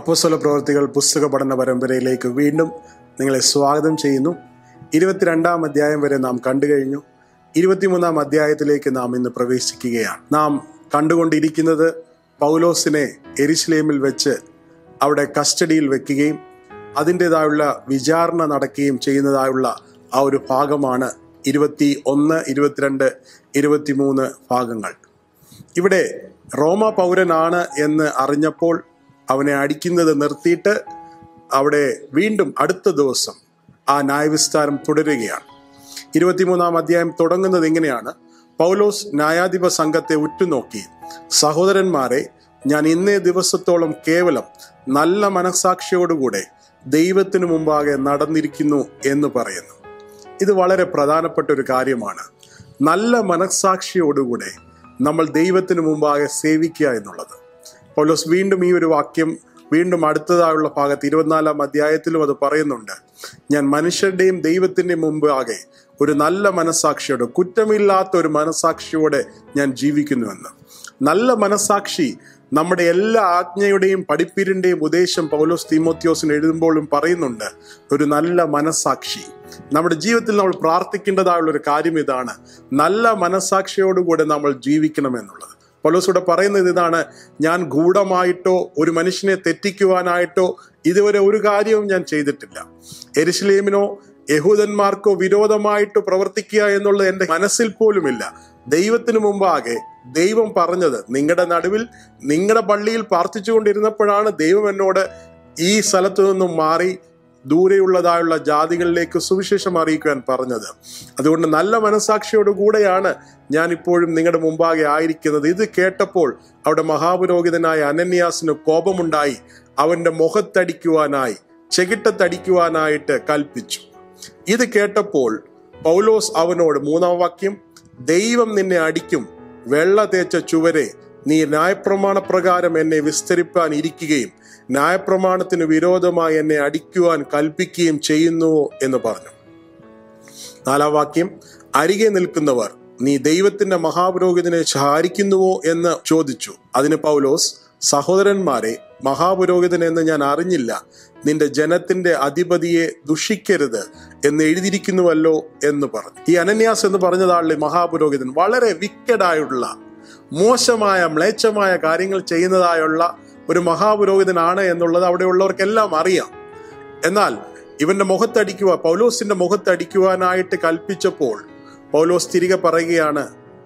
അപ്പോസ്തല പ്രവർത്തികൾ പുസ്തക പഠന പരമ്പരയിലേക്ക് വീണ്ടും നിങ്ങളെ സ്വാഗതം ചെയ്യുന്നു ഇരുപത്തിരണ്ടാം അധ്യായം വരെ നാം കണ്ടു കഴിഞ്ഞു ഇരുപത്തിമൂന്നാം അധ്യായത്തിലേക്ക് നാം ഇന്ന് പ്രവേശിക്കുകയാണ് നാം കണ്ടുകൊണ്ടിരിക്കുന്നത് പൗലോസിനെ എരിശ്ലേമിൽ വെച്ച് അവിടെ കസ്റ്റഡിയിൽ വെക്കുകയും അതിൻ്റെതായുള്ള വിചാരണ നടക്കുകയും ചെയ്യുന്നതായുള്ള ആ ഒരു ഭാഗമാണ് ഇരുപത്തി ഒന്ന് ഇരുപത്തിരണ്ട് ഇരുപത്തിമൂന്ന് ഭാഗങ്ങൾ ഇവിടെ റോമ പൗരനാണ് എന്ന് അറിഞ്ഞപ്പോൾ അവനെ അടിക്കുന്നത് നിർത്തിയിട്ട് അവിടെ വീണ്ടും അടുത്ത ദിവസം ആ ന്യായവിസ്താരം തുടരുകയാണ് ഇരുപത്തിമൂന്നാം അധ്യായം തുടങ്ങുന്നത് ഇങ്ങനെയാണ് പൗലോസ് ന്യായാധിപ സംഘത്തെ ഉറ്റുനോക്കി സഹോദരന്മാരെ ഞാൻ ഇന്നേ ദിവസത്തോളം കേവലം നല്ല മനസാക്ഷിയോടുകൂടെ ദൈവത്തിനു മുമ്പാകെ നടന്നിരിക്കുന്നു എന്ന് പറയുന്നു ഇത് വളരെ പ്രധാനപ്പെട്ട ഒരു കാര്യമാണ് നല്ല മനസാക്ഷിയോടുകൂടെ നമ്മൾ ദൈവത്തിന് മുമ്പാകെ സേവിക്കുക എന്നുള്ളത് പൗലോസ് വീണ്ടും ഈ ഒരു വാക്യം വീണ്ടും അടുത്തതായുള്ള ഭാഗത്ത് ഇരുപത്തിനാലാം അധ്യായത്തിലും അത് പറയുന്നുണ്ട് ഞാൻ മനുഷ്യരുടെയും ദൈവത്തിന്റെയും മുമ്പാകെ ഒരു നല്ല മനസാക്ഷിയോടെ കുറ്റമില്ലാത്ത ഒരു മനസാക്ഷിയോടെ ഞാൻ ജീവിക്കുന്നുവെന്ന് നല്ല മനസാക്ഷി നമ്മുടെ എല്ലാ ആജ്ഞയുടെയും പഠിപ്പിരിന്റെയും ഉദ്ദേശം പൗലോസ് തീമോത്യോസിന് എഴുതുമ്പോഴും പറയുന്നുണ്ട് ഒരു നല്ല മനസാക്ഷി നമ്മുടെ ജീവിതത്തിൽ നമ്മൾ പ്രാർത്ഥിക്കേണ്ടതായുള്ള ഒരു കാര്യം ഇതാണ് നല്ല മനസാക്ഷിയോടുകൂടെ നമ്മൾ ജീവിക്കണമെന്നുള്ളത് പൗലോസൂടെ പറയുന്നത് ഇതാണ് ഞാൻ ഗൂഢമായിട്ടോ ഒരു മനുഷ്യനെ തെറ്റിക്കുവാനായിട്ടോ ഇതുവരെ ഒരു കാര്യവും ഞാൻ ചെയ്തിട്ടില്ല എരിശ്ലേമിനോ യഹൂദന്മാർക്കോ വിരോധമായിട്ട് പ്രവർത്തിക്കുക എന്നുള്ളത് എൻ്റെ മനസ്സിൽ പോലുമില്ല ദൈവത്തിന് മുമ്പാകെ ദൈവം പറഞ്ഞത് നിങ്ങളുടെ നടുവിൽ നിങ്ങളുടെ പള്ളിയിൽ പ്രാർത്ഥിച്ചുകൊണ്ടിരുന്നപ്പോഴാണ് ദൈവം എന്നോട് ഈ സ്ഥലത്തു നിന്നും മാറി ദൂരെയുള്ളതായുള്ള ജാതികളിലേക്ക് സുവിശേഷം അറിയിക്കുവാൻ പറഞ്ഞത് അതുകൊണ്ട് നല്ല മനസാക്ഷിയോടുകൂടെയാണ് ഞാൻ ഇപ്പോഴും നിങ്ങളുടെ മുമ്പാകെ ആയിരിക്കുന്നത് ഇത് കേട്ടപ്പോൾ അവിടെ മഹാപുരോഹിതനായ അനന്യാസിന് കോപമുണ്ടായി അവന്റെ മുഖത്തടിക്കുവാനായി ചെകിട്ടത്തടിക്കുവാനായിട്ട് കൽപ്പിച്ചു ഇത് കേട്ടപ്പോൾ പൗലോസ് അവനോട് മൂന്നാം വാക്യം ദൈവം നിന്നെ അടിക്കും വെള്ള തേച്ച ചുവരെ നീ ന്യായപ്രമാണ പ്രകാരം എന്നെ വിസ്തരിപ്പാൻ ഇരിക്കുകയും ന്യായപ്രമാണത്തിന് വിരോധമായി എന്നെ അടിക്കുവാൻ കൽപ്പിക്കുകയും ചെയ്യുന്നുവോ എന്ന് പറഞ്ഞു നാലാം വാക്യം അരികെ നിൽക്കുന്നവർ നീ ദൈവത്തിന്റെ മഹാപുരോഹിതനെ സഹാരിക്കുന്നുവോ എന്ന് ചോദിച്ചു അതിന് പൗലോസ് സഹോദരന്മാരെ മഹാപുരോഹിതൻ എന്ന് ഞാൻ അറിഞ്ഞില്ല നിന്റെ ജനത്തിന്റെ അധിപതിയെ ദുഷിക്കരുത് എന്ന് എഴുതിയിരിക്കുന്നുവല്ലോ എന്ന് പറഞ്ഞു ഈ അനന്യാസ് എന്ന് പറഞ്ഞതാളി മഹാപുരോഹിതൻ വളരെ വിക്കഡായുള്ള മോശമായ മ്ലേച്ഛമായ കാര്യങ്ങൾ ചെയ്യുന്നതായുള്ള ഒരു മഹാപുരോഹിതനാണ് എന്നുള്ളത് അവിടെയുള്ളവർക്കെല്ലാം അറിയാം എന്നാൽ ഇവന്റെ മുഖത്തടിക്കുക പൗലോസിന്റെ മുഖത്തടിക്കുവാനായിട്ട് കൽപ്പിച്ചപ്പോൾ പൗലോസ് തിരികെ പറയുകയാണ്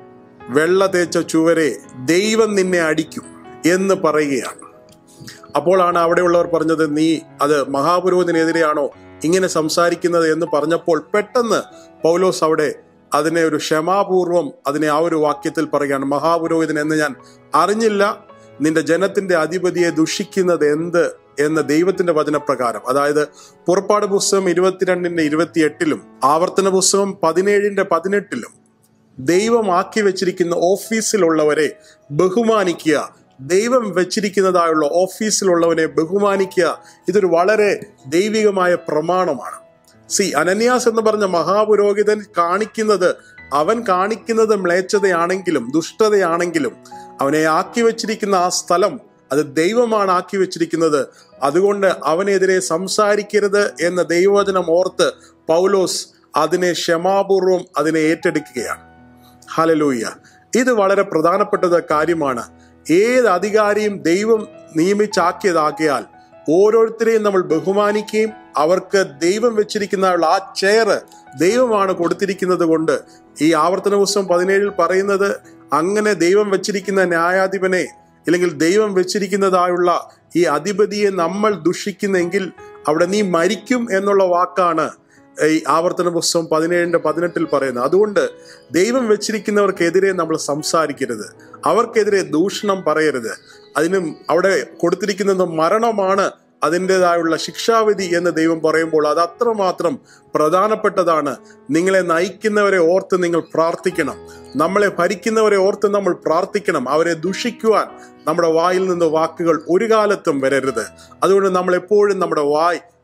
വെള്ള തേച്ച ചുവരെ ദൈവം നിന്നെ അടിക്കും എന്ന് പറയുകയാണ് അപ്പോഴാണ് അവിടെയുള്ളവർ പറഞ്ഞത് നീ അത് മഹാപുരോഹിതനെതിരെയാണോ ഇങ്ങനെ സംസാരിക്കുന്നത് എന്ന് പറഞ്ഞപ്പോൾ പെട്ടെന്ന് പൗലോസ് അവിടെ അതിനെ ഒരു ക്ഷമാപൂർവം അതിനെ ആ ഒരു വാക്യത്തിൽ പറയുകയാണ് മഹാപുരോഹിതൻ എന്ന് ഞാൻ അറിഞ്ഞില്ല നിന്റെ ജനത്തിന്റെ അധിപതിയെ ദുഷിക്കുന്നത് എന്ത് എന്ന ദൈവത്തിന്റെ വചനപ്രകാരം അതായത് പുറപ്പാട് പുസ്തകം ഇരുപത്തിരണ്ടിന്റെ ഇരുപത്തിയെട്ടിലും ആവർത്തന പുസ്തകം പതിനേഴിന്റെ പതിനെട്ടിലും ദൈവം ആക്കി വെച്ചിരിക്കുന്ന ഓഫീസിലുള്ളവരെ ബഹുമാനിക്കുക ദൈവം വെച്ചിരിക്കുന്നതായുള്ള ഓഫീസിലുള്ളവനെ ബഹുമാനിക്കുക ഇതൊരു വളരെ ദൈവികമായ പ്രമാണമാണ് സി അനന്യാസ് എന്ന് പറഞ്ഞ മഹാപുരോഹിതൻ കാണിക്കുന്നത് അവൻ കാണിക്കുന്നത് മ്ലേച്ഛതയാണെങ്കിലും ദുഷ്ടതയാണെങ്കിലും അവനെ ആക്കി വെച്ചിരിക്കുന്ന ആ സ്ഥലം അത് ദൈവമാണ് ആക്കി വെച്ചിരിക്കുന്നത് അതുകൊണ്ട് അവനെതിരെ സംസാരിക്കരുത് എന്ന ദൈവവചനം ഓർത്ത് പൗലോസ് അതിനെ ക്ഷമാപൂർവം അതിനെ ഏറ്റെടുക്കുകയാണ് ഹലലൂയ്യ ഇത് വളരെ പ്രധാനപ്പെട്ട കാര്യമാണ് ഏത് അധികാരിയും ദൈവം നിയമിച്ചാക്കിയതാക്കിയാൽ ഓരോരുത്തരെയും നമ്മൾ ബഹുമാനിക്കുകയും അവർക്ക് ദൈവം വെച്ചിരിക്കുന്ന ആ ചെയർ ദൈവമാണ് കൊടുത്തിരിക്കുന്നത് കൊണ്ട് ഈ ആവർത്തന പുസ്തകം പതിനേഴിൽ പറയുന്നത് അങ്ങനെ ദൈവം വെച്ചിരിക്കുന്ന ന്യായാധിപനെ അല്ലെങ്കിൽ ദൈവം വെച്ചിരിക്കുന്നതായുള്ള ഈ അധിപതിയെ നമ്മൾ ദുഷിക്കുന്നെങ്കിൽ അവിടെ നീ മരിക്കും എന്നുള്ള വാക്കാണ് ഈ ആവർത്തന പുസ്തകം പതിനേഴിന്റെ പതിനെട്ടിൽ പറയുന്നത് അതുകൊണ്ട് ദൈവം വെച്ചിരിക്കുന്നവർക്കെതിരെ നമ്മൾ സംസാരിക്കരുത് അവർക്കെതിരെ ദൂഷണം പറയരുത് അതിനും അവിടെ കൊടുത്തിരിക്കുന്നത് മരണമാണ് അതിൻ്റെതായുള്ള ശിക്ഷാവിധി എന്ന് ദൈവം പറയുമ്പോൾ അത് അത്രമാത്രം പ്രധാനപ്പെട്ടതാണ് നിങ്ങളെ നയിക്കുന്നവരെ ഓർത്ത് നിങ്ങൾ പ്രാർത്ഥിക്കണം നമ്മളെ ഭരിക്കുന്നവരെ ഓർത്ത് നമ്മൾ പ്രാർത്ഥിക്കണം അവരെ ദുഷിക്കുവാൻ നമ്മുടെ വായിൽ നിന്ന് വാക്കുകൾ ഒരു കാലത്തും വരരുത് അതുകൊണ്ട് നമ്മൾ എപ്പോഴും നമ്മുടെ വായ്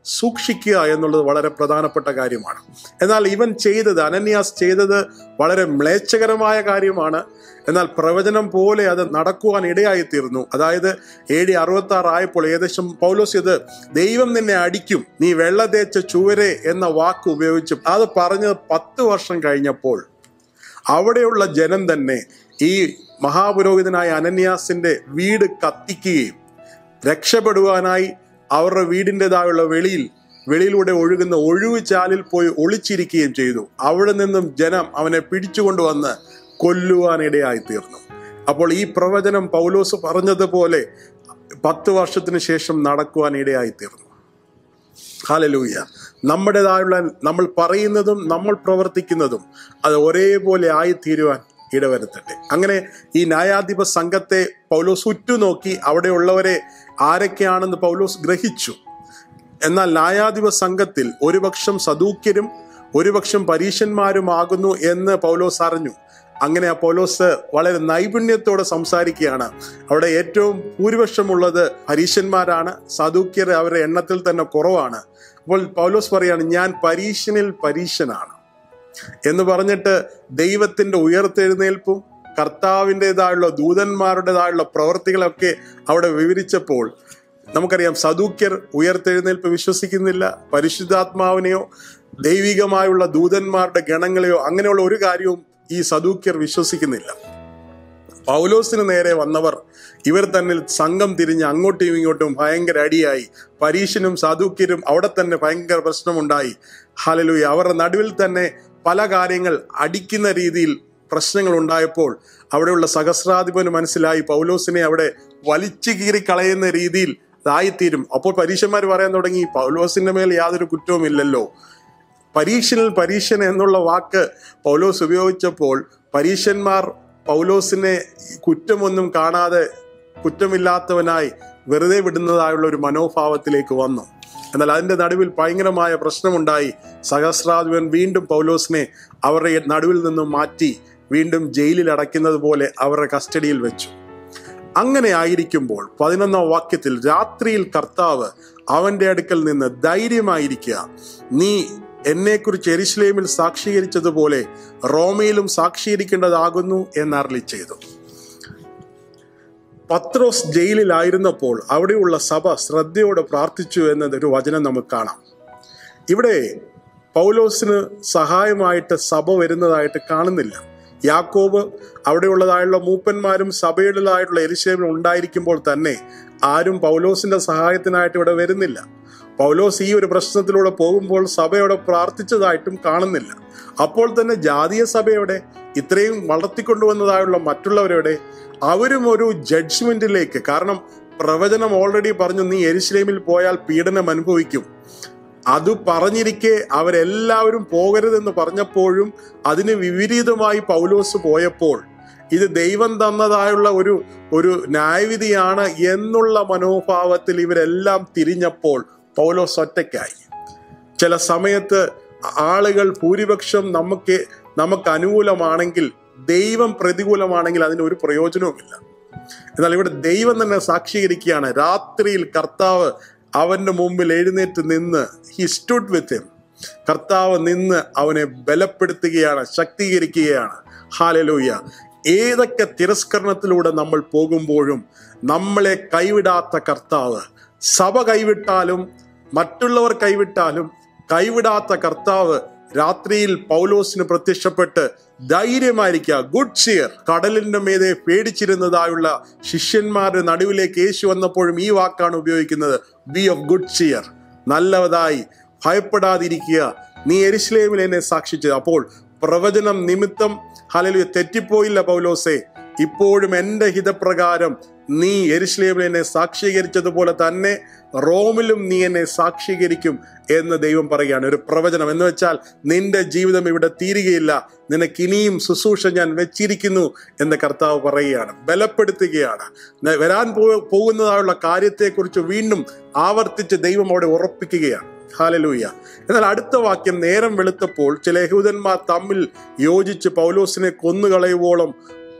സൂക്ഷിക്കുക എന്നുള്ളത് വളരെ പ്രധാനപ്പെട്ട കാര്യമാണ് എന്നാൽ ഇവൻ ചെയ്തത് അനന്യാസ് ചെയ്തത് വളരെ മ്ലേച്ഛകരമായ കാര്യമാണ് എന്നാൽ പ്രവചനം പോലെ അത് നടക്കുവാൻ ഇടയായി തീർന്നു അതായത് എ ഡി അറുപത്തി ആറ് ആയപ്പോൾ ഏകദേശം പൗലോസ് ഇത് ദൈവം നിന്നെ അടിക്കും നീ വെള്ള തേച്ച ചുവരെ എന്ന വാക്ക് ഉപയോഗിച്ചു അത് പറഞ്ഞത് പത്ത് വർഷം കഴിഞ്ഞപ്പോൾ അവിടെയുള്ള ജനം തന്നെ ഈ മഹാപുരോഹിതനായ അനന്യാസിന്റെ വീട് കത്തിക്കുകയും രക്ഷപ്പെടുവാനായി അവരുടെ വീടിൻ്റെതായുള്ള വെളിയിൽ വെളിയിലൂടെ ഒഴുകുന്ന ഒഴിവ് ചാലിൽ പോയി ഒളിച്ചിരിക്കുകയും ചെയ്തു അവിടെ നിന്നും ജനം അവനെ പിടിച്ചുകൊണ്ടുവന്ന് കൊല്ലുവാനിടയായി തീർന്നു അപ്പോൾ ഈ പ്രവചനം പൗലോസ് പറഞ്ഞതുപോലെ പത്ത് വർഷത്തിന് ശേഷം നടക്കുവാൻ ഇടയായി തീർന്നു ഹാലലൂയ നമ്മുടേതായുള്ള നമ്മൾ പറയുന്നതും നമ്മൾ പ്രവർത്തിക്കുന്നതും അത് ഒരേപോലെ ആയിത്തീരുവാൻ ഇടവരുത്തട്ടെ അങ്ങനെ ഈ ന്യായാധിപ സംഘത്തെ പൗലോസ് ഉറ്റുനോക്കി അവിടെയുള്ളവരെ ആരൊക്കെയാണെന്ന് പൗലോസ് ഗ്രഹിച്ചു എന്നാൽ ന്യായാധിപ സംഘത്തിൽ ഒരുപക്ഷം സദൂക്യരും ഒരുപക്ഷം പരീശന്മാരുമാകുന്നു എന്ന് പൗലോസ് അറിഞ്ഞു അങ്ങനെ ആ പൗലോസ് വളരെ നൈപുണ്യത്തോടെ സംസാരിക്കുകയാണ് അവിടെ ഏറ്റവും ഭൂരിപക്ഷമുള്ളത് പരീശന്മാരാണ് സദൂക്യർ അവരുടെ എണ്ണത്തിൽ തന്നെ കുറവാണ് അപ്പോൾ പൗലോസ് പറയാണ് ഞാൻ പരീശനിൽ പരീശനാണ് എന്ന് പറഞ്ഞിട്ട് ദൈവത്തിന്റെ ഉയർത്തെഴുന്നേൽപ്പും കർത്താവിൻ്റെതായുള്ള ദൂതന്മാരുടേതായുള്ള പ്രവർത്തികളൊക്കെ അവിടെ വിവരിച്ചപ്പോൾ നമുക്കറിയാം സദൂക്യർ ഉയർത്തെഴുന്നേൽപ്പ് വിശ്വസിക്കുന്നില്ല പരിശുദ്ധാത്മാവിനെയോ ദൈവികമായുള്ള ദൂതന്മാരുടെ ഗണങ്ങളെയോ അങ്ങനെയുള്ള ഒരു കാര്യവും ഈ സദൂക്യർ വിശ്വസിക്കുന്നില്ല പൗലോസിന് നേരെ വന്നവർ ഇവർ തന്നിൽ സംഘം തിരിഞ്ഞ് അങ്ങോട്ടും ഇങ്ങോട്ടും ഭയങ്കര അടിയായി പരീശനും സാധുക്യരും അവിടെ തന്നെ ഭയങ്കര പ്രശ്നമുണ്ടായി ഹലലുയ അവരുടെ നടുവിൽ തന്നെ പല കാര്യങ്ങൾ അടിക്കുന്ന രീതിയിൽ പ്രശ്നങ്ങൾ ഉണ്ടായപ്പോൾ അവിടെയുള്ള സഹസ്രാധിപന് മനസ്സിലായി പൗലോസിനെ അവിടെ വലിച്ചു കീറി കളയുന്ന രീതിയിൽ ഇതായിത്തീരും അപ്പോൾ പരീക്ഷന്മാർ പറയാൻ തുടങ്ങി പൗലോസിന്റെ മേൽ യാതൊരു കുറ്റവും ഇല്ലല്ലോ പരീക്ഷനിൽ പരീക്ഷൻ എന്നുള്ള വാക്ക് പൗലോസ് ഉപയോഗിച്ചപ്പോൾ പരീക്ഷന്മാർ പൗലോസിനെ കുറ്റമൊന്നും കാണാതെ കുറ്റമില്ലാത്തവനായി വെറുതെ വിടുന്നതായുള്ള ഒരു മനോഭാവത്തിലേക്ക് വന്നു എന്നാൽ അതിന്റെ നടുവിൽ ഭയങ്കരമായ പ്രശ്നമുണ്ടായി സഹസ്രാധിപൻ വീണ്ടും പൗലോസിനെ അവരുടെ നടുവിൽ നിന്നും മാറ്റി വീണ്ടും ജയിലിൽ അടയ്ക്കുന്നത് പോലെ അവരുടെ കസ്റ്റഡിയിൽ വെച്ചു അങ്ങനെ ആയിരിക്കുമ്പോൾ പതിനൊന്നാം വാക്യത്തിൽ രാത്രിയിൽ കർത്താവ് അവന്റെ അടുക്കൽ നിന്ന് ധൈര്യമായിരിക്കുക നീ എന്നെക്കുറിച്ച് എരിശ്ലേമിൽ സാക്ഷീകരിച്ചതുപോലെ റോമയിലും സാക്ഷീകരിക്കേണ്ടതാകുന്നു എന്നരളി ചെയ്തു പത്രോസ് ജയിലിലായിരുന്നപ്പോൾ അവിടെയുള്ള സഭ ശ്രദ്ധയോടെ പ്രാർത്ഥിച്ചു എന്നതൊരു വചനം നമുക്ക് കാണാം ഇവിടെ പൗലോസിന് സഹായമായിട്ട് സഭ വരുന്നതായിട്ട് കാണുന്നില്ല യാക്കോബ് അവിടെയുള്ളതായുള്ള മൂപ്പന്മാരും സഭയുടേതായിട്ടുള്ള എരിശേമിൽ ഉണ്ടായിരിക്കുമ്പോൾ തന്നെ ആരും പൗലോസിന്റെ സഹായത്തിനായിട്ട് ഇവിടെ വരുന്നില്ല പൗലോസ് ഈ ഒരു പ്രശ്നത്തിലൂടെ പോകുമ്പോൾ സഭയോടെ പ്രാർത്ഥിച്ചതായിട്ടും കാണുന്നില്ല അപ്പോൾ തന്നെ ജാതീയ സഭയുടെ ഇത്രയും വളർത്തിക്കൊണ്ടുവന്നതായുള്ള മറ്റുള്ളവരുടെ അവരും ഒരു ജഡ്ജ്മെന്റിലേക്ക് കാരണം പ്രവചനം ഓൾറെഡി പറഞ്ഞു നീ എരിശ്ലേമിൽ പോയാൽ പീഡനം അനുഭവിക്കും അത് പറഞ്ഞിരിക്കെ അവരെല്ലാവരും പോകരുതെന്ന് പറഞ്ഞപ്പോഴും അതിന് വിപരീതമായി പൗലോസ് പോയപ്പോൾ ഇത് ദൈവം തന്നതായുള്ള ഒരു ഒരു ന്യായവിധിയാണ് എന്നുള്ള മനോഭാവത്തിൽ ഇവരെല്ലാം തിരിഞ്ഞപ്പോൾ പൗലോസ് ഒറ്റയ്ക്കായി ചില സമയത്ത് ആളുകൾ ഭൂരിപക്ഷം നമുക്ക് നമുക്ക് അനുകൂലമാണെങ്കിൽ ദൈവം പ്രതികൂലമാണെങ്കിൽ അതിന് ഒരു പ്രയോജനവുമില്ല എന്നാൽ ഇവിടെ ദൈവം തന്നെ സാക്ഷീകരിക്കുകയാണ് രാത്രിയിൽ കർത്താവ് അവന്റെ മുമ്പിൽ എഴുന്നേറ്റ് നിന്ന് ഹി സ്റ്റുഡ് വിത്ത് ഹിം കർത്താവ് നിന്ന് അവനെ ബലപ്പെടുത്തുകയാണ് ശക്തീകരിക്കുകയാണ് ഹാലലൂയ ഏതൊക്കെ തിരസ്കരണത്തിലൂടെ നമ്മൾ പോകുമ്പോഴും നമ്മളെ കൈവിടാത്ത കർത്താവ് സഭ കൈവിട്ടാലും മറ്റുള്ളവർ കൈവിട്ടാലും കൈവിടാത്ത കർത്താവ് രാത്രിയിൽ പൗലോസിന് പ്രത്യക്ഷപ്പെട്ട് ധൈര്യമായിരിക്കുക ഗുഡ് ചിയർ കടലിന്റെ മീതെ പേടിച്ചിരുന്നതായുള്ള ശിഷ്യന്മാരുടെ നടുവിലേക്ക് യേശു വന്നപ്പോഴും ഈ വാക്കാണ് ഉപയോഗിക്കുന്നത് ബി ഓഫ് ഗുഡ് ചിയർ നല്ലതായി ഭയപ്പെടാതിരിക്കുക നീ എരിശ്ലേമിൽ എന്നെ സാക്ഷിച്ചത് അപ്പോൾ പ്രവചനം നിമിത്തം ഹലലു തെറ്റിപ്പോയില്ല പൗലോസെ ഇപ്പോഴും എൻ്റെ ഹിതപ്രകാരം നീ എരിശ്ലേമിൽ എന്നെ സാക്ഷീകരിച്ചതുപോലെ തന്നെ റോമിലും നീ എന്നെ സാക്ഷീകരിക്കും എന്ന് ദൈവം പറയുകയാണ് ഒരു പ്രവചനം എന്ന് വെച്ചാൽ നിന്റെ ജീവിതം ഇവിടെ തീരുകയില്ല നിനക്ക് ഇനിയും ശുശ്രൂഷ ഞാൻ വെച്ചിരിക്കുന്നു എന്ന് കർത്താവ് പറയുകയാണ് ബലപ്പെടുത്തുകയാണ് വരാൻ പോകുന്നതായുള്ള കാര്യത്തെക്കുറിച്ച് വീണ്ടും ആവർത്തിച്ച് ദൈവം അവിടെ ഉറപ്പിക്കുകയാണ് ഹാലലൂയ എന്നാൽ അടുത്ത വാക്യം നേരം വെളുത്തപ്പോൾ ചില യഹൂദന്മാർ തമ്മിൽ യോജിച്ച് പൗലോസിനെ കൊന്നുകളയുവോളം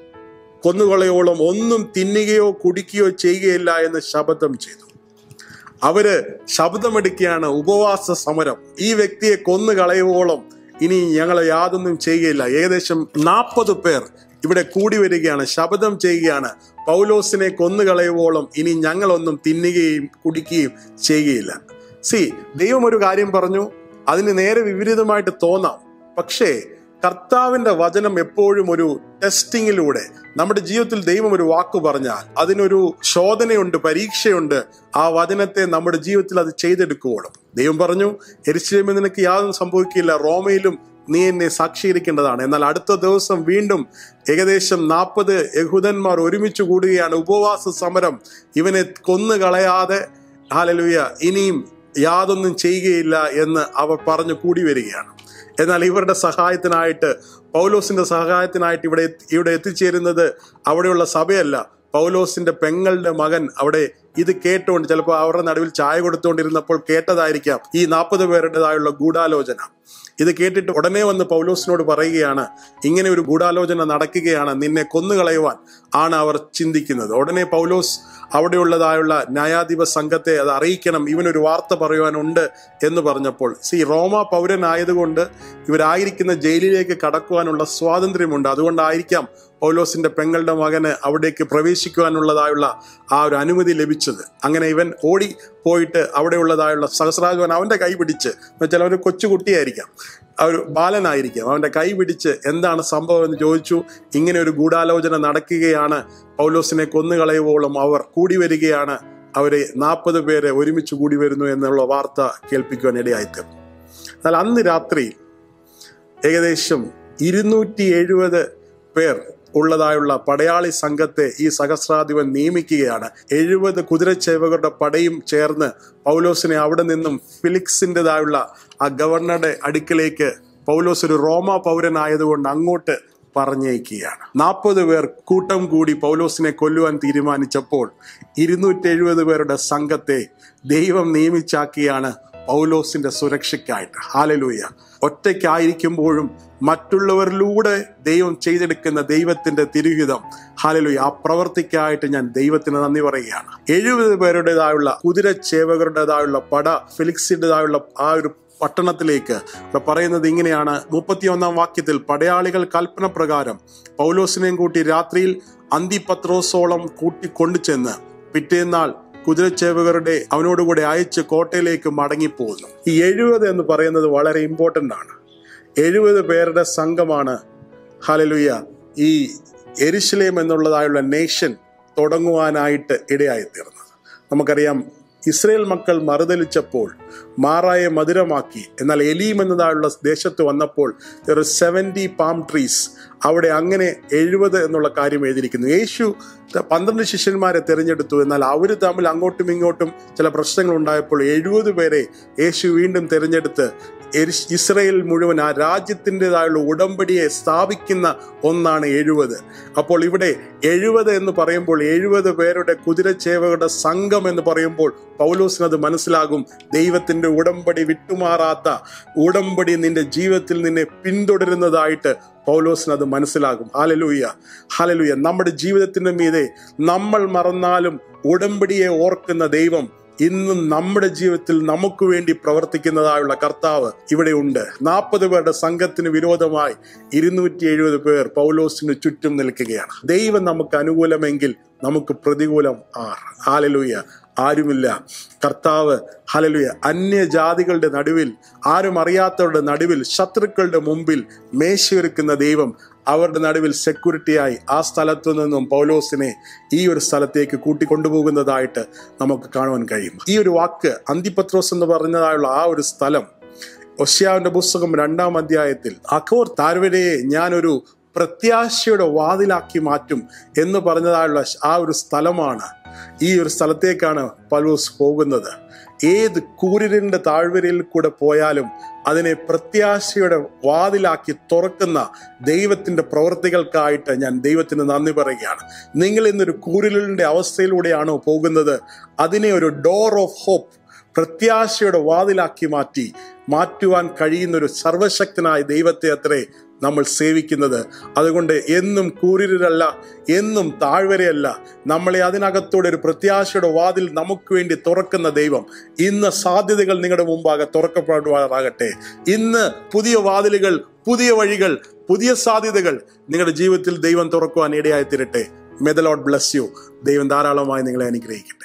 കൊന്നുകളയോളം ഒന്നും തിന്നുകയോ കുടിക്കുകയോ ചെയ്യുകയില്ല എന്ന് ശപഥം ചെയ്തു അവര് ശബ്ദമെടുക്കുകയാണ് ഉപവാസ സമരം ഈ വ്യക്തിയെ കൊന്നു കളയുവോളം ഇനി ഞങ്ങൾ യാതൊന്നും ചെയ്യുകയില്ല ഏകദേശം നാൽപ്പത് പേർ ഇവിടെ കൂടി വരികയാണ് ശബ്ദം ചെയ്യുകയാണ് പൗലോസിനെ കൊന്നുകളയുവോളം ഇനി ഞങ്ങളൊന്നും തിന്നുകയും കുടിക്കുകയും ചെയ്യുകയില്ല സി ദൈവം ഒരു കാര്യം പറഞ്ഞു അതിന് നേരെ വിപരീതമായിട്ട് തോന്നാം പക്ഷേ കർത്താവിന്റെ വചനം എപ്പോഴും ഒരു ടെസ്റ്റിങ്ങിലൂടെ നമ്മുടെ ജീവിതത്തിൽ ദൈവം ഒരു വാക്ക് പറഞ്ഞാൽ അതിനൊരു ശോധനയുണ്ട് പരീക്ഷയുണ്ട് ആ വചനത്തെ നമ്മുടെ ജീവിതത്തിൽ അത് ചെയ്തെടുക്കുവോളും ദൈവം പറഞ്ഞു എരിശിലേമിൽ നിനക്ക് യാതൊന്നും സംഭവിക്കില്ല റോമയിലും നീ എന്നെ സാക്ഷീകരിക്കേണ്ടതാണ് എന്നാൽ അടുത്ത ദിവസം വീണ്ടും ഏകദേശം നാൽപ്പത് യഹൂദന്മാർ ഒരുമിച്ച് കൂടുകയാണ് ഉപവാസ സമരം ഇവനെ കൊന്നു കളയാതെ ഹാലലുയ ഇനിയും യാതൊന്നും ചെയ്യുകയില്ല എന്ന് അവർ പറഞ്ഞു കൂടി വരികയാണ് എന്നാൽ ഇവരുടെ സഹായത്തിനായിട്ട് പൗലോസിന്റെ സഹായത്തിനായിട്ട് ഇവിടെ ഇവിടെ എത്തിച്ചേരുന്നത് അവിടെയുള്ള സഭയല്ല പൗലോസിന്റെ പെങ്ങളുടെ മകൻ അവിടെ ഇത് കേട്ടുകൊണ്ട് ചിലപ്പോൾ അവരുടെ നടുവിൽ ചായ കൊടുത്തുകൊണ്ടിരുന്നപ്പോൾ കേട്ടതായിരിക്കാം ഈ നാൽപ്പത് പേരുടേതായുള്ള ഗൂഢാലോചന ഇത് കേട്ടിട്ട് ഉടനെ വന്ന് പൗലോസിനോട് പറയുകയാണ് ഇങ്ങനെ ഒരു ഗൂഢാലോചന നടക്കുകയാണ് നിന്നെ കൊന്നുകളയുവാൻ ആണ് അവർ ചിന്തിക്കുന്നത് ഉടനെ പൗലോസ് അവിടെയുള്ളതായുള്ള ന്യായാധിപ സംഘത്തെ അത് അറിയിക്കണം ഇവനൊരു വാർത്ത പറയുവാനുണ്ട് എന്ന് പറഞ്ഞപ്പോൾ സി റോമ പൗരനായതുകൊണ്ട് ഇവരായിരിക്കുന്ന ജയിലിലേക്ക് കടക്കുവാനുള്ള സ്വാതന്ത്ര്യമുണ്ട് അതുകൊണ്ടായിരിക്കാം പൗലോസിന്റെ പെങ്ങളുടെ മകന് അവിടേക്ക് പ്രവേശിക്കുവാനുള്ളതായുള്ള ആ ഒരു അനുമതി ലഭിച്ചത് അങ്ങനെ ഇവൻ ഓടി പോയിട്ട് അവിടെയുള്ളതായുള്ള സഹസ്രാജവൻ അവന്റെ കൈ പിടിച്ച് എന്നുവെച്ചാൽ അവന് കൊച്ചുകുട്ടിയായിരിക്കാം ആ ഒരു ബാലനായിരിക്കാം അവന്റെ കൈ പിടിച്ച് എന്താണ് സംഭവം എന്ന് ചോദിച്ചു ഇങ്ങനെ ഒരു ഗൂഢാലോചന നടക്കുകയാണ് പൗലോസിനെ കൊന്നുകളയുവോളം അവർ കൂടി വരികയാണ് അവരെ നാൽപ്പത് പേരെ ഒരുമിച്ച് കൂടി വരുന്നു എന്നുള്ള വാർത്ത കേൾപ്പിക്കുവാൻ ഇടയായിത്തീർന്നു എന്നാൽ അന്ന് രാത്രി ഏകദേശം ഇരുന്നൂറ്റി എഴുപത് പേർ ഉള്ളതായുള്ള പടയാളി സംഘത്തെ ഈ സഹസ്രാധിപൻ നിയമിക്കുകയാണ് എഴുപത് കുതിരച്ചേവകരുടെ പടയും ചേർന്ന് പൗലോസിനെ അവിടെ നിന്നും ഫിലിക്സിൻ്റെതായുള്ള ആ ഗവർണറുടെ അടുക്കിലേക്ക് പൗലോസ് ഒരു റോമ പൗരനായതുകൊണ്ട് അങ്ങോട്ട് പറഞ്ഞയക്കുകയാണ് നാൽപ്പത് പേർ കൂട്ടം കൂടി പൗലോസിനെ കൊല്ലുവാൻ തീരുമാനിച്ചപ്പോൾ ഇരുന്നൂറ്റി എഴുപത് പേരുടെ സംഘത്തെ ദൈവം നിയമിച്ചാക്കിയാണ് പൗലോസിന്റെ സുരക്ഷയ്ക്കായിട്ട് ഹാലലൂയ ഒറ്റയ്ക്കായിരിക്കുമ്പോഴും മറ്റുള്ളവരിലൂടെ ദൈവം ചെയ്തെടുക്കുന്ന ദൈവത്തിന്റെ തിരുഹിതം ഹാലലൂയ ആ പ്രവർത്തിക്കായിട്ട് ഞാൻ ദൈവത്തിന് നന്ദി പറയുകയാണ് എഴുപത് പേരുടേതായുള്ള കുതിരച്ചേവകരുടേതായുള്ള പട ഫിലിക്സിൻ്റെതായുള്ള ആ ഒരു പട്ടണത്തിലേക്ക് ഇവിടെ പറയുന്നത് ഇങ്ങനെയാണ് മുപ്പത്തിയൊന്നാം വാക്യത്തിൽ പടയാളികൾ കൽപ്പന പ്രകാരം പൗലോസിനെയും കൂട്ടി രാത്രിയിൽ അന്തിപത്രോസോളം കൂട്ടി കൊണ്ടുചെന്ന് പിറ്റേന്നാൾ കുതിരച്ചേവകരുടെ അവനോടുകൂടെ അയച്ച് കോട്ടയിലേക്ക് മടങ്ങിപ്പോകുന്നു ഈ എഴുപത് എന്ന് പറയുന്നത് വളരെ ഇമ്പോർട്ടൻ്റ് ആണ് എഴുപത് പേരുടെ സംഘമാണ് ഹലലുയ ഈ എരിശിലേം എന്നുള്ളതായുള്ള നേഷൻ തുടങ്ങുവാനായിട്ട് ഇടയായിത്തീർന്നത് നമുക്കറിയാം ഇസ്രയേൽ മക്കൾ മറുതലിച്ചപ്പോൾ മാറായെ മധുരമാക്കി എന്നാൽ എലീം എന്നതായുള്ള ദേശത്ത് വന്നപ്പോൾ ഒരു സെവൻറ്റി പാം ട്രീസ് അവിടെ അങ്ങനെ എഴുപത് എന്നുള്ള കാര്യം എഴുതിയിരിക്കുന്നു യേശു പന്ത്രണ്ട് ശിഷ്യന്മാരെ തിരഞ്ഞെടുത്തു എന്നാൽ അവർ തമ്മിൽ അങ്ങോട്ടും ഇങ്ങോട്ടും ചില പ്രശ്നങ്ങൾ ഉണ്ടായപ്പോൾ എഴുപത് പേരെ യേശു വീണ്ടും തിരഞ്ഞെടുത്ത് ഇസ്രയേൽ മുഴുവൻ ആ രാജ്യത്തിൻ്റെതായുള്ള ഉടമ്പടിയെ സ്ഥാപിക്കുന്ന ഒന്നാണ് എഴുപത് അപ്പോൾ ഇവിടെ എഴുപത് എന്ന് പറയുമ്പോൾ എഴുപത് പേരുടെ കുതിരച്ചേവകളുടെ സംഘം എന്ന് പറയുമ്പോൾ പൗലോസിനത് മനസ്സിലാകും ദൈവത്തിന്റെ ഉടമ്പടി വിട്ടുമാറാത്ത ഉടമ്പടി നിന്റെ ജീവിതത്തിൽ നിന്നെ പിന്തുടരുന്നതായിട്ട് പൗലോസിന് അത് മനസ്സിലാകും ഹാലലൂയ ഹാലലൂയ നമ്മുടെ ജീവിതത്തിന്റെ മീതെ നമ്മൾ മറന്നാലും ഉടമ്പടിയെ ഓർക്കുന്ന ദൈവം ഇന്നും നമ്മുടെ ജീവിതത്തിൽ നമുക്ക് വേണ്ടി പ്രവർത്തിക്കുന്നതായുള്ള കർത്താവ് ഇവിടെ ഉണ്ട് നാൽപ്പത് പേരുടെ സംഘത്തിന് വിരോധമായി ഇരുന്നൂറ്റി എഴുപത് പേർ പൗലോസിന് ചുറ്റും നിൽക്കുകയാണ് ദൈവം നമുക്ക് അനുകൂലമെങ്കിൽ നമുക്ക് പ്രതികൂലം ആർ ഹാലലൂയ ആരുമില്ല കർത്താവ് ഹലലുയ അന്യജാതികളുടെ നടുവിൽ ആരും അറിയാത്തവരുടെ നടുവിൽ ശത്രുക്കളുടെ മുമ്പിൽ മേശയൊരുക്കുന്ന ദൈവം അവരുടെ നടുവിൽ സെക്യൂരിറ്റിയായി ആ സ്ഥലത്തു നിന്നും പൗലോസിനെ ഈ ഒരു സ്ഥലത്തേക്ക് കൂട്ടിക്കൊണ്ടുപോകുന്നതായിട്ട് നമുക്ക് കാണുവാൻ കഴിയും ഈ ഒരു വാക്ക് അന്തിപത്രോസ് എന്ന് പറഞ്ഞതായുള്ള ആ ഒരു സ്ഥലം ഒഷ്യാവിന്റെ പുസ്തകം രണ്ടാം അധ്യായത്തിൽ അഖോർ താഴ്വരയെ ഞാനൊരു പ്രത്യാശയുടെ വാതിലാക്കി മാറ്റും എന്ന് പറഞ്ഞതായുള്ള ആ ഒരു സ്ഥലമാണ് ഈ ഒരു സ്ഥലത്തേക്കാണ് പൗലോസ് പോകുന്നത് ഏത് കൂരിരിന്റെ താഴ്വരയിൽ കൂടെ പോയാലും അതിനെ പ്രത്യാശയുടെ വാതിലാക്കി തുറക്കുന്ന ദൈവത്തിന്റെ പ്രവൃത്തികൾക്കായിട്ട് ഞാൻ ദൈവത്തിന് നന്ദി പറയുകയാണ് നിങ്ങൾ ഇന്നൊരു കൂരിലിന്റെ അവസ്ഥയിലൂടെയാണോ പോകുന്നത് അതിനെ ഒരു ഡോർ ഓഫ് ഹോപ്പ് പ്രത്യാശയുടെ വാതിലാക്കി മാറ്റി മാറ്റുവാൻ കഴിയുന്ന ഒരു സർവശക്തനായ ദൈവത്തെ അത്രേ നമ്മൾ സേവിക്കുന്നത് അതുകൊണ്ട് എന്നും കൂരിരല്ല എന്നും താഴ്വരയല്ല നമ്മളെ അതിനകത്തൂടെ ഒരു പ്രത്യാശയുടെ വാതിൽ നമുക്ക് വേണ്ടി തുറക്കുന്ന ദൈവം ഇന്ന് സാധ്യതകൾ നിങ്ങളുടെ മുമ്പാകെ തുറക്കപ്പെടുവാറാകട്ടെ ഇന്ന് പുതിയ വാതിലുകൾ പുതിയ വഴികൾ പുതിയ സാധ്യതകൾ നിങ്ങളുടെ ജീവിതത്തിൽ ദൈവം തുറക്കുവാൻ ഇടയായി തീരട്ടെ മെദലോട്ട് ബ്ലസ് യു ദൈവം ധാരാളമായി നിങ്ങളെ അനുഗ്രഹിക്കും